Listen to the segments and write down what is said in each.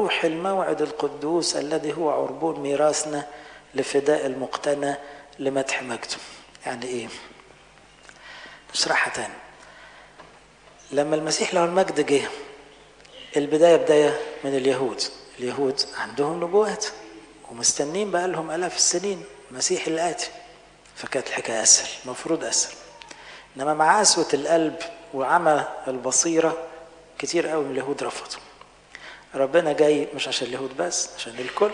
روح الموعد القدوس الذي هو عربون ميراثنا لفداء المقتنى لمدح مجده يعني ايه نشرحها تاني لما المسيح له المجد جه البداية بداية من اليهود اليهود عندهم نبوات ومستنين بقى لهم آلاف السنين المسيح الآتي فكانت الحكاية أسهل المفروض أسهل إنما مع قسوة القلب وعمى البصيرة كتير قوي من اليهود رفضوا ربنا جاي مش عشان اليهود بس عشان الكل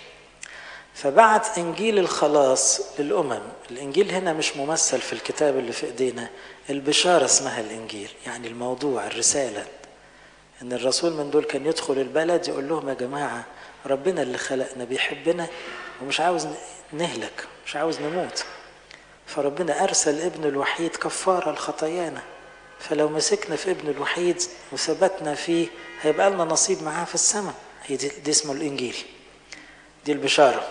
فبعت انجيل الخلاص للامم الانجيل هنا مش ممثل في الكتاب اللي في ايدينا البشاره اسمها الانجيل يعني الموضوع الرساله ان الرسول من دول كان يدخل البلد يقول لهم يا جماعه ربنا اللي خلقنا بيحبنا ومش عاوز نهلك مش عاوز نموت فربنا ارسل ابن الوحيد كفاره لخطايانا فلو مسكنا في ابن الوحيد وثبتنا فيه هيبقى لنا نصيب معاه في السماء هي دي, دي اسمه الانجيل دي البشاره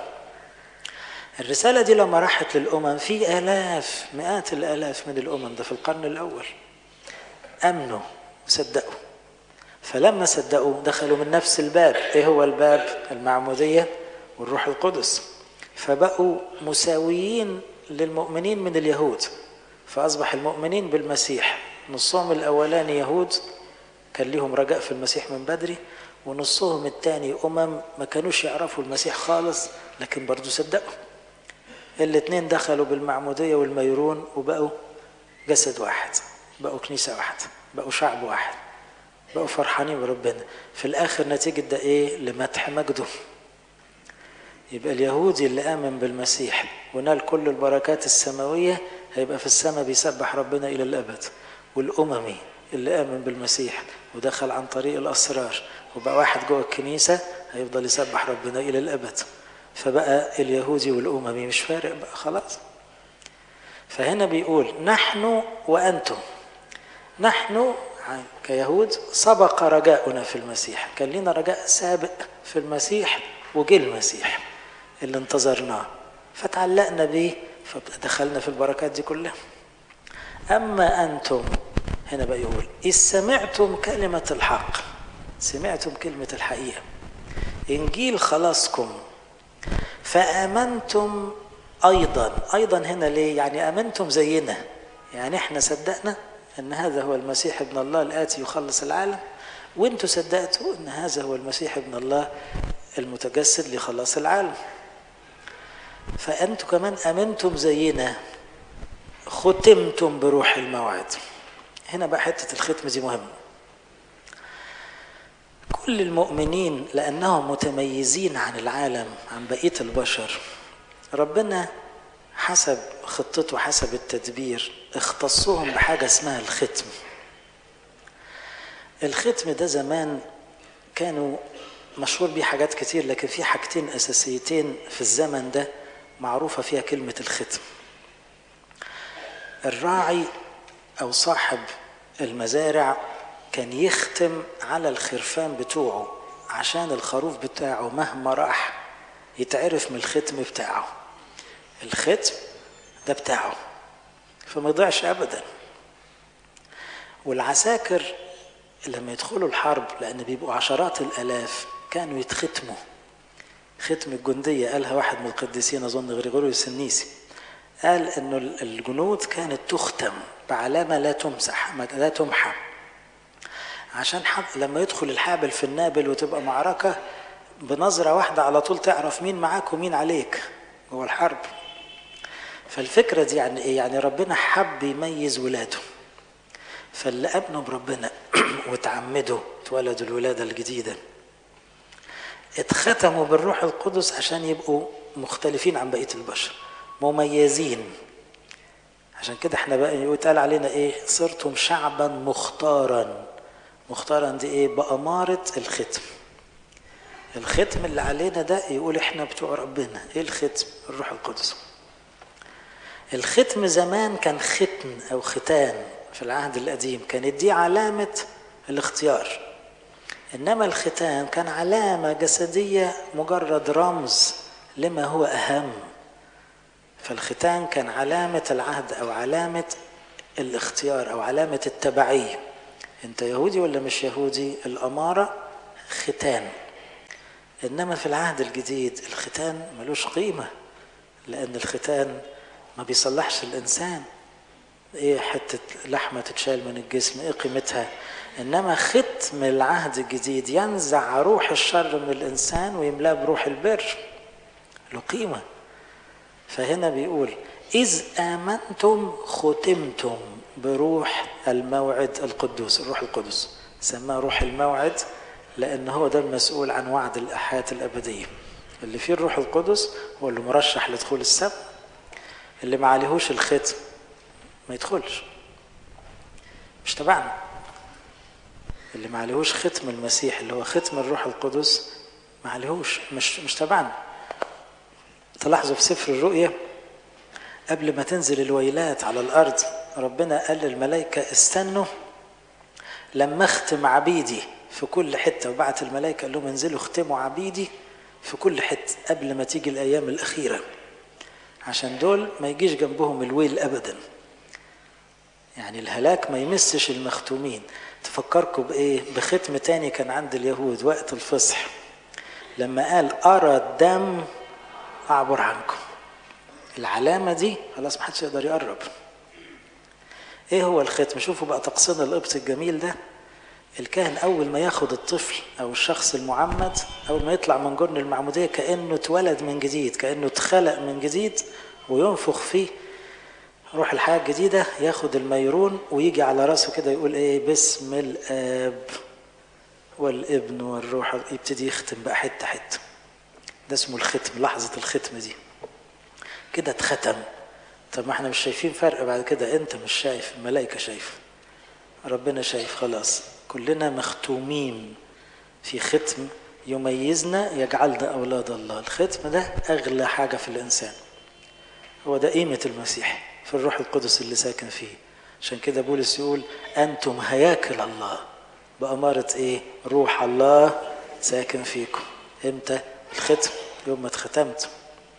الرسالة دي لما راحت للأمم في آلاف مئات الآلاف من الأمم ده في القرن الأول أمنوا وصدقوا فلما صدقوا دخلوا من نفس الباب إيه هو الباب المعمودية والروح القدس فبقوا مساويين للمؤمنين من اليهود فأصبح المؤمنين بالمسيح نصهم الأولاني يهود كان ليهم رجاء في المسيح من بدري ونصهم الثاني أمم ما كانوش يعرفوا المسيح خالص لكن برضو صدقوا الاثنين دخلوا بالمعمودية والميرون وبقوا جسد واحد بقوا كنيسة واحدة بقوا شعب واحد بقوا فرحانين بربنا في الآخر نتيجة ده إيه لمدح مجده يبقى اليهودي اللي آمن بالمسيح ونال كل البركات السماوية هيبقى في السماء بيسبح ربنا إلى الأبد والأممي اللي آمن بالمسيح ودخل عن طريق الأسرار وبقى واحد جوه الكنيسة هيفضل يسبح ربنا إلى الأبد فبقى اليهودي والأممي مش فارق بقى خلاص فهنا بيقول نحن وأنتم نحن كيهود سبق رجاؤنا في المسيح كان لنا رجاء سابق في المسيح وجه المسيح اللي انتظرناه فتعلقنا بيه فدخلنا في البركات دي كلها أما أنتم هنا بقى يقول إذ سمعتم كلمة الحق سمعتم كلمة الحقيقة إنجيل خلاصكم فآمنتم أيضا أيضا هنا ليه يعني آمنتم زينا يعني إحنا صدقنا أن هذا هو المسيح ابن الله الآتي يخلص العالم وانتوا صدقتوا أن هذا هو المسيح ابن الله المتجسد لخلاص العالم فأنتوا كمان آمنتم زينا ختمتم بروح الموعد هنا بقى حتة الختم دي مهمة كل المؤمنين لأنهم متميزين عن العالم عن بقية البشر ربنا حسب خطته حسب التدبير اختصهم بحاجة اسمها الختم الختم ده زمان كانوا مشهور بيه حاجات كتير لكن في حاجتين أساسيتين في الزمن ده معروفة فيها كلمة الختم الراعي أو صاحب المزارع كان يختم على الخرفان بتوعه عشان الخروف بتاعه مهما راح يتعرف من الختم بتاعه الختم ده بتاعه فما يضيعش ابدا والعساكر لما يدخلوا الحرب لان بيبقوا عشرات الالاف كانوا يتختموا ختم الجنديه قالها واحد من القديسين اظن غريغوريوس النيسي قال انه الجنود كانت تختم بعلامه لا تمسح لا تمحى عشان حد لما يدخل الحابل في النابل وتبقى معركة بنظرة واحدة على طول تعرف مين معاك ومين عليك جوه الحرب فالفكرة دي يعني ايه؟ يعني ربنا حب يميز ولاده فاللي امنوا بربنا وتعمدوا اتولدوا الولادة الجديدة اتختموا بالروح القدس عشان يبقوا مختلفين عن بقية البشر مميزين عشان كده احنا بقى يتقال علينا ايه صرتم شعبا مختارا مختارا دي ايه بأمارة الختم الختم اللي علينا ده يقول احنا بتوع ربنا ايه الختم الروح القدس الختم زمان كان ختم او ختان في العهد القديم كانت دي علامة الاختيار انما الختان كان علامة جسدية مجرد رمز لما هو اهم فالختان كان علامة العهد او علامة الاختيار او علامة التبعية انت يهودي ولا مش يهودي الاماره ختان إنما في العهد الجديد الختان ملوش قيمة لأن الختان ما بيصلحش الإنسان إيه حتة لحمة تتشال من الجسم إيه قيمتها إنما ختم العهد الجديد ينزع روح الشر من الإنسان ويملاه بروح البر له قيمة فهنا بيقول إذ آمنتم ختمتم بروح الموعد القدوس الروح القدس سماه روح الموعد لأن هو ده المسؤول عن وعد الأحياة الأبدية اللي فيه الروح القدس هو اللي مرشح لدخول السماء اللي ما عليهوش الختم ما يدخلش مش تبعنا اللي ما عليهوش ختم المسيح اللي هو ختم الروح القدس ما عليهوش مش مش تبعنا تلاحظوا في سفر الرؤيا قبل ما تنزل الويلات على الارض ربنا قال للملائكه استنوا لما اختم عبيدي في كل حته وبعت الملائكه قال لهم انزلوا اختموا عبيدي في كل حته قبل ما تيجي الايام الاخيره عشان دول ما يجيش جنبهم الويل ابدا يعني الهلاك ما يمسش المختومين تفكركم بايه بختم تاني كان عند اليهود وقت الفصح لما قال ارى الدم اعبر عنكم العلامه دي خلاص ما حدش يقدر يقرب ايه هو الختم شوفوا بقى طقسنا القبط الجميل ده الكاهن اول ما ياخد الطفل او الشخص المعمد اول ما يطلع من جرن المعموديه كانه اتولد من جديد كانه اتخلق من جديد وينفخ فيه روح الحياه الجديده ياخد الميرون ويجي على راسه كده يقول ايه باسم الاب والابن والروح يبتدي يختم بقى حته حته ده اسمه الختم لحظه الختم دي كده اتختم طب ما احنا مش شايفين فرق بعد كده انت مش شايف الملائكه شايفه ربنا شايف خلاص كلنا مختومين في ختم يميزنا يجعلنا أولاد الله الختم ده أغلى حاجة في الإنسان هو ده قيمة المسيح في الروح القدس اللي ساكن فيه عشان كده بولس يقول أنتم هياكل الله بأمارة إيه روح الله ساكن فيكم إمتى الختم يوم ما اتختمت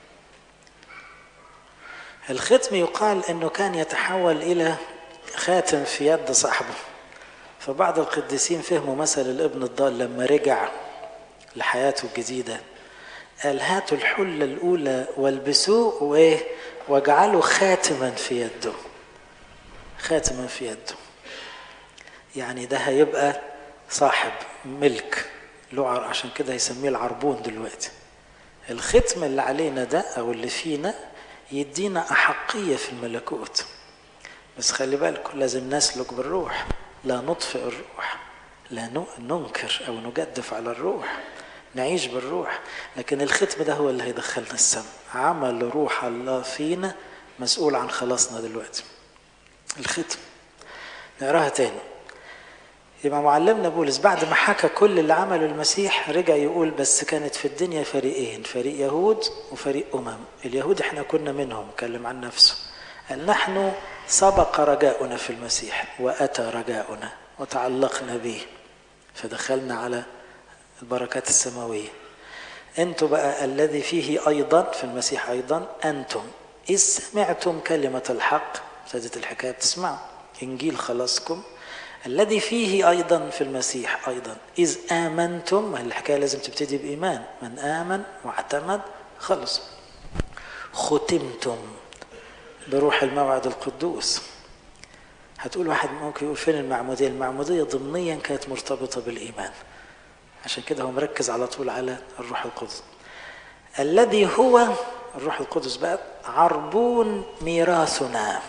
الختم يقال أنه كان يتحول إلى خاتم في يد صاحبه فبعض القديسين فهموا مثل الابن الضال لما رجع لحياته الجديدة قال هاتوا الحلة الأولى والبسوه وإيه واجعلوا خاتما في يده خاتما في يده يعني ده هيبقى صاحب ملك له عشان كده يسميه العربون دلوقتي الختم اللي علينا ده أو اللي فينا يدينا أحقية في الملكوت بس خلي بالكم لازم نسلك بالروح لا نطفئ الروح لا ننكر او نجدف على الروح نعيش بالروح لكن الختم ده هو اللي هيدخلنا السماء عمل روح الله فينا مسؤول عن خلاصنا دلوقتي الختم نقراها تاني يبقى معلمنا بولس بعد ما حكى كل اللي عمله المسيح رجع يقول بس كانت في الدنيا فريقين فريق يهود وفريق أمم اليهود احنا كنا منهم كلم عن نفسه قال نحن سبق رجاؤنا في المسيح وأتى رجاؤنا وتعلقنا به فدخلنا على البركات السماوية أنتم بقى الذي فيه أيضا في المسيح أيضا أنتم إذ سمعتم كلمة الحق ابتدت الحكاية بتسمعوا إنجيل خلاصكم الذي فيه أيضا في المسيح أيضا إذ آمنتم الحكاية لازم تبتدي بإيمان من آمن واعتمد خلص ختمتم بروح الموعد القدوس هتقول واحد ممكن يقول فين المعمودية المعمودية ضمنيا كانت مرتبطة بالإيمان عشان كده هو مركز على طول على الروح القدس الذي هو الروح القدس بقى عربون ميراثنا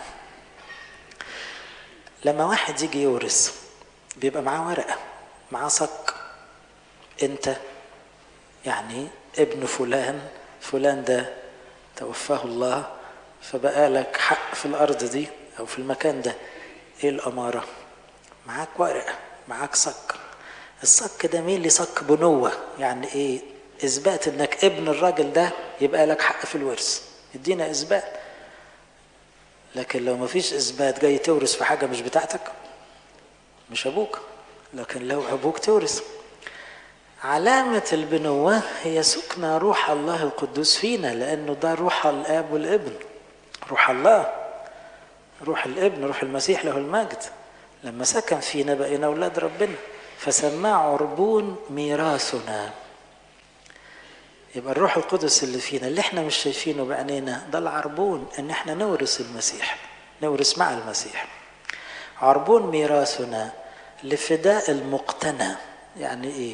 لما واحد يجي يورث بيبقى معاه ورقة معاه صك انت يعني ابن فلان فلان ده توفاه الله فبقى لك حق في الأرض دي أو في المكان ده إيه الأمارة؟ معاك ورقة معاك صك الصك ده مين اللي صك بنوة يعني إيه؟ إثبات إنك ابن الراجل ده يبقى لك حق في الورث يدينا إثبات لكن لو مفيش إثبات جاي تورث في حاجة مش بتاعتك مش أبوك لكن لو أبوك تورث علامة البنوة هي سكن روح الله القدوس فينا لأنه ده روح الآب والابن روح الله روح الابن روح المسيح له المجد لما سكن فينا بقينا أولاد ربنا فسماه عربون ميراثنا يبقى الروح القدس اللي فينا اللي احنا مش شايفينه بعينينا ده العربون ان احنا نورث المسيح نورث مع المسيح عربون ميراثنا لفداء المقتنى يعني ايه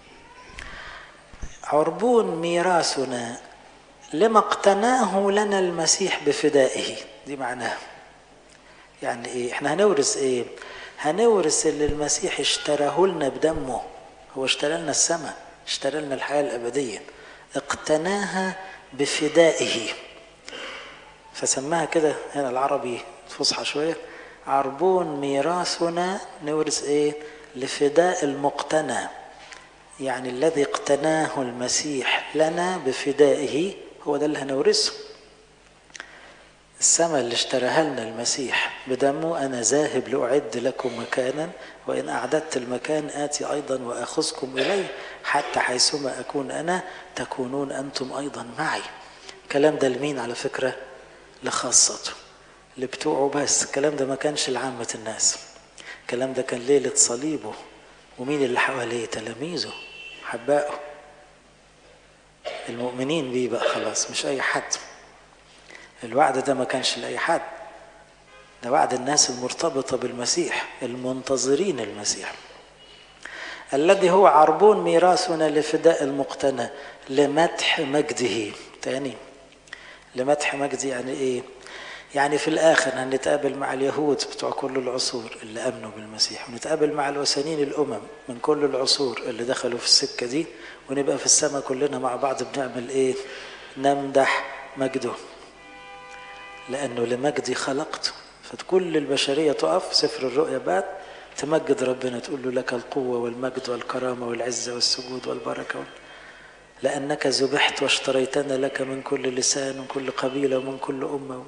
عربون ميراثنا لما اقتناه لنا المسيح بفدائه دي معناها يعني ايه احنا هنورث ايه هنورث اللي المسيح اشتراه لنا بدمه هو اشترى لنا السماء اشترى لنا الحياه الابديه اقتناها بفدائه فسماها كده هنا العربي فصحى شويه عربون ميراثنا نورث ايه لفداء المقتنى يعني الذي اقتناه المسيح لنا بفدائه هو ده اللي هنورثه السماء اللي اشتراها لنا المسيح بدمه أنا ذاهب لأعد لكم مكانا وإن أعددت المكان آتي أيضا وأخذكم إلي حتى حيثما أكون أنا تكونون أنتم أيضا معي الكلام ده لمين على فكرة لخاصته لبتوعه بس الكلام ده ما كانش لعامة الناس الكلام ده كان ليلة صليبه ومين اللي حواليه تلاميذه حبائه المؤمنين بيه بقى خلاص مش أي حد الوعد ده ما كانش لأي حد ده وعد الناس المرتبطة بالمسيح المنتظرين المسيح الذي هو عربون ميراثنا لفداء المقتنى لمدح مجده تاني لمدح مجده يعني ايه يعني في الاخر هنتقابل مع اليهود بتوع كل العصور اللي امنوا بالمسيح ونتقابل مع الوثنيين الامم من كل العصور اللي دخلوا في السكه دي ونبقى في السماء كلنا مع بعض بنعمل ايه نمدح مجده لانه لمجدي خلقته فكل البشريه تقف سفر الرؤيا بعد تمجد ربنا تقول له لك القوه والمجد والكرامه والعزه والسجود والبركه لانك ذبحت واشتريتنا لك من كل لسان وكل قبيله ومن كل امه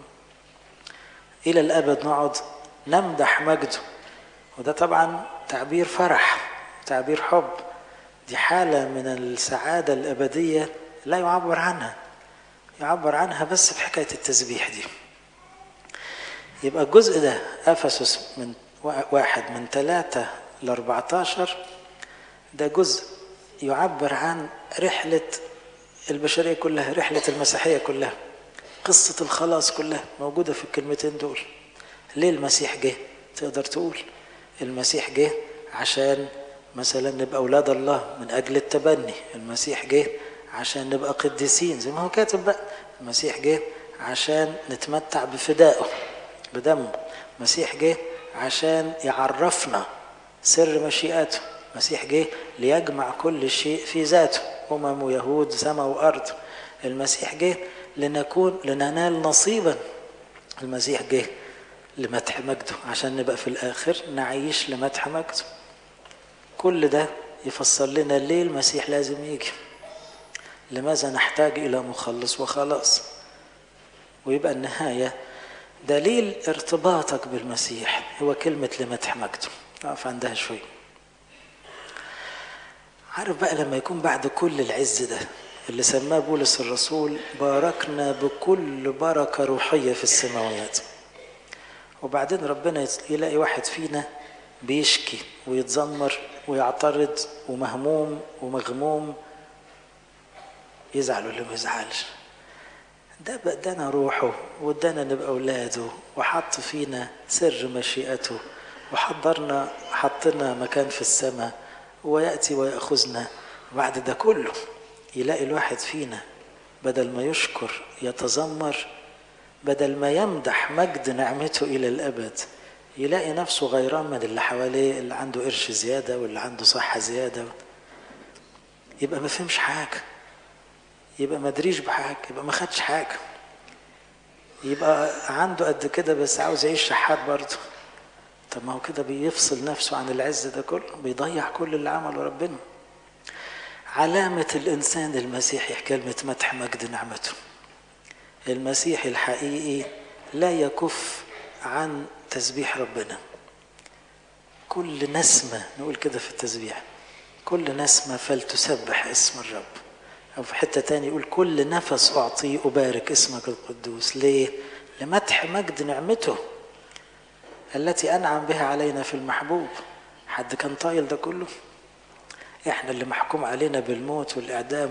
الى الابد نقعد نمدح مجده وده طبعا تعبير فرح تعبير حب دي حاله من السعاده الابديه لا يعبر عنها يعبر عنها بس في حكايه التسبيح دي يبقى الجزء ده افسس من واحد من ثلاثة ل 14 ده جزء يعبر عن رحلة البشرية كلها رحلة المسيحية كلها قصة الخلاص كلها موجودة في الكلمتين دول ليه المسيح جه تقدر تقول المسيح جه عشان مثلا نبقى أولاد الله من أجل التبني المسيح جه عشان نبقى قديسين زي ما هو كاتب بقى المسيح جه عشان نتمتع بفدائه بدمه المسيح جه عشان يعرفنا سر مشيئته المسيح جه ليجمع كل شيء في ذاته أمم ويهود سماء وأرض المسيح جه لنكون لننال نصيبا المسيح جه لمدح مجده عشان نبقى في الآخر نعيش لمدح مجده كل ده يفسر لنا ليه المسيح لازم يجي لماذا نحتاج إلى مخلص وخلاص ويبقى النهاية دليل ارتباطك بالمسيح هو كلمة لمدح مجده نقف عندها شوي عارف بقى لما يكون بعد كل العز ده اللي سماه بولس الرسول باركنا بكل بركة روحية في السماويات وبعدين ربنا يلاقي واحد فينا بيشكي ويتذمر ويعترض ومهموم ومغموم يزعل ولا ما يزعلش ده ادانا روحه وادانا نبقى اولاده وحط فينا سر مشيئته وحضرنا حطنا مكان في السماء وياتي وياخذنا بعد ده كله يلاقي الواحد فينا بدل ما يشكر يتذمر بدل ما يمدح مجد نعمته الى الابد يلاقي نفسه غيران من اللي حواليه اللي عنده قرش زياده واللي عنده صحه زياده يبقى ما فهمش حاجه يبقى ما دريش بحاجه يبقى ما خدش حاجه يبقى عنده قد كده بس عاوز يعيش شحات برضه طب ما هو كده بيفصل نفسه عن العز ده كله بيضيع كل اللي عمله ربنا علامة الإنسان المسيحي كلمة مدح مجد نعمته المسيحي الحقيقي لا يكف عن تسبيح ربنا كل نسمة نقول كده في التسبيح كل نسمة فلتسبح اسم الرب أو في حتة تاني يقول كل نفس أعطيه أبارك اسمك القدوس ليه؟ لمدح مجد نعمته التي أنعم بها علينا في المحبوب حد كان طايل ده كله احنا اللي محكوم علينا بالموت والإعدام